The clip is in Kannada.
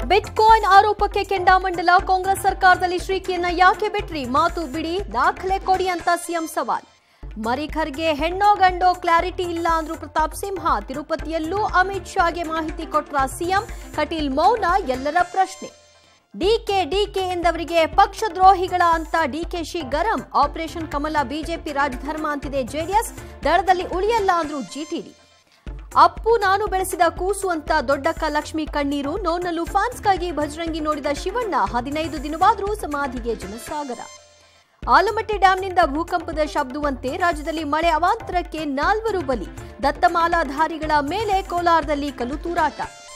ಬಿಟ್ಕಾಯಿನ್ ಆರೋಪಕ್ಕೆ ಕೆಂಡಾಮಂಡಲ ಕಾಂಗ್ರೆಸ್ ಸರ್ಕಾರದಲ್ಲಿ ಶ್ರೀಕಿಯನ್ನ ಯಾಕೆ ಬಿಟ್ರಿ ಮಾತು ಬಿಡಿ ದಾಖಲೆ ಕೊಡಿ ಅಂತ ಸಿಎಂ ಸವಾಲ್ ಮರಿಖರ್ಗೆ ಹೆಣ್ಣೋ ಗಂಡೋ ಕ್ಲಾರಿಟಿ ಇಲ್ಲ ಅಂದ್ರು ಪ್ರತಾಪ್ ಸಿಂಹ ತಿರುಪತಿಯಲ್ಲೂ ಅಮಿತ್ ಶಾಗೆ ಮಾಹಿತಿ ಕೊಟ್ರ ಸಿಎಂ ಕಟೀಲ್ ಮೌನ ಎಲ್ಲರ ಪ್ರಶ್ನೆ ಡಿಕೆ ಡಿಕೆ ಎಂದವರಿಗೆ ಪಕ್ಷದ್ರೋಹಿಗಳ ಅಂತ ಡಿಕೆಶಿ ಗರಂ ಆಪರೇಷನ್ ಕಮಲ ಬಿಜೆಪಿ ರಾಜಧರ್ಮ ಅಂತಿದೆ ಜೆಡಿಎಸ್ ದಳದಲ್ಲಿ ಉಳಿಯಲ್ಲ ಅಂದ್ರು ಜಿಟಿಡಿ ಅಪ್ಪು ನಾನು ಬೆಳೆಸಿದ ಕೂಸು ಅಂತ ದೊಡ್ಡಕ್ಕ ಲಕ್ಷ್ಮಿ ಕಣ್ಣೀರು ನೋನಲ್ಲೂ ಫ್ಯಾನ್ಸ್ಗಾಗಿ ಭಜರಂಗಿ ನೋಡಿದ ಶಿವಣ್ಣ ಹದಿನೈದು ದಿನವಾದರೂ ಸಮಾಧಿಗೆ ಜನಸಾಗರ ಆಲಮಟ್ಟಿ ಡ್ಯಾಂನಿಂದ ಭೂಕಂಪದ ಶಬ್ದವಂತೆ ರಾಜ್ಯದಲ್ಲಿ ಮಳೆ ಅವಾಂತರಕ್ಕೆ ನಾಲ್ವರು ಬಲಿ ದತ್ತಮಾಲಾಧಾರಿಗಳ ಮೇಲೆ ಕೋಲಾರದಲ್ಲಿ ಕಲ್ಲು ತೂರಾಟ